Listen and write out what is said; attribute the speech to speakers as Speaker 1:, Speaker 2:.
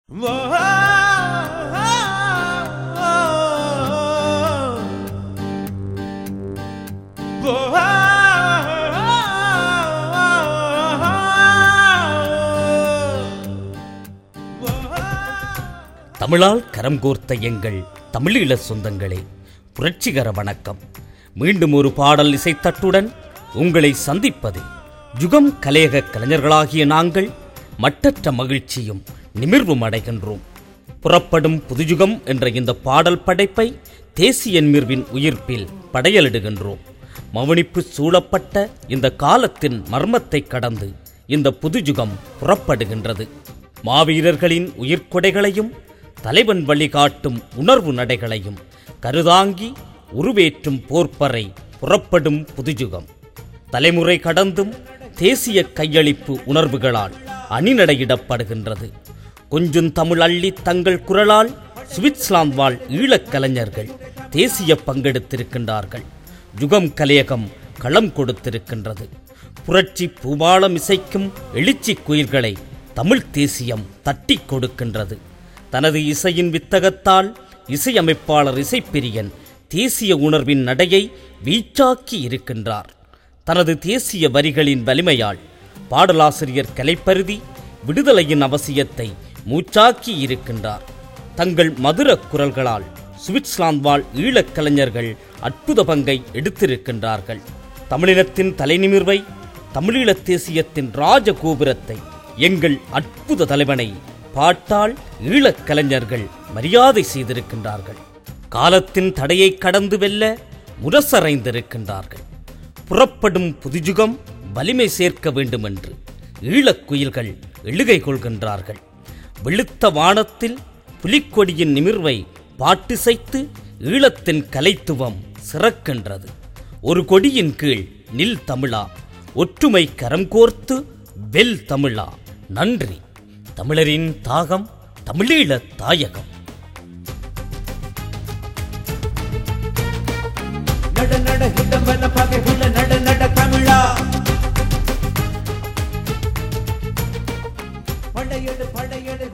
Speaker 1: தமிழால் கரம் கோர்த்த எங்கள் தமிழீழ சொந்தங்களே புரட்சிகர வணக்கம் மீண்டும் ஒரு பாடல் இசைத்தட்டுடன் உங்களை சந்திப்பதில் யுகம் கலையக கலைஞர்களாகிய நாங்கள் மட்டற்ற மகிழ்ச்சியும் நிமிர்வும் அடைகின்றோம் புறப்படும் புதுயுகம் என்ற இந்த பாடல் படைப்பை தேசிய நிமிர்வின் உயிர்ப்பில் படையலிடுகின்றோம் மவனிப்பு சூழப்பட்ட இந்த காலத்தின் மர்மத்தை கடந்து இந்த புதுயுகம் புறப்படுகின்றது மாவீரர்களின் உயிர்க்கொடைகளையும் தலைவன் வழிகாட்டும் உணர்வு நடைகளையும் கருதாங்கி உருவேற்றும் போர்ப்பறை புறப்படும் புதுயுகம் தலைமுறை கடந்தும் தேசிய கையளிப்பு உணர்வுகளால் அணிநடையிடப்படுகின்றது கொஞ்சும் தமிழ் அள்ளி தங்கள் குரலால் சுவிட்சர்லாந்து வாழ் ஈழக் கலைஞர்கள் தேசிய பங்கெடுத்திருக்கின்றார்கள் யுகம் கலையகம் களம் கொடுத்திருக்கின்றது புரட்சி பூபாலம் இசைக்கும் எழுச்சி குயில்களை தமிழ் தேசியம் தட்டி கொடுக்கின்றது தனது இசையின் வித்தகத்தால் இசையமைப்பாளர் இசைப்பிரியன் தேசிய உணர்வின் நடையை வீச்சாக்கி இருக்கின்றார் தனது தேசிய வரிகளின் வலிமையால் பாடலாசிரியர் கலைப்பருதி விடுதலையின் அவசியத்தை மூச்சாக்கி இருக்கின்றார் தங்கள் மதுர குரல்களால் சுவிட்சர்லாந்து வாழ் ஈழக் கலைஞர்கள் அற்புத பங்கை எடுத்திருக்கின்றார்கள் தமிழினத்தின் தலைநிமிர்வை தமிழீழத் தேசியத்தின் ராஜகோபுரத்தை எங்கள் அற்புத தலைவனை பாட்டால் ஈழக் கலைஞர்கள் மரியாதை செய்திருக்கின்றார்கள் காலத்தின் தடையை கடந்து வெல்ல முரசறைந்திருக்கின்றார்கள் புறப்படும் புதுயுகம் வலிமை சேர்க்க வேண்டுமென்று ஈழக் குயில்கள் எழுகை கொள்கின்றார்கள் வெளுத்த வானத்தில் புலிக்கொடியின் நிமிர்வை பாட்டிசைத்து ஈழத்தின் கலைத்துவம் சிறக்கின்றது ஒரு கொடியின் கீழ் நில் தமிழா ஒற்றுமை கரம் கோர்த்து வெல் தமிழா நன்றி தமிழரின் தாகம் தமிழீழ தாயகம்
Speaker 2: நட நட ஹிதம்பன பகைகுள்ள நட நட தமிழா படையெடு படையெடு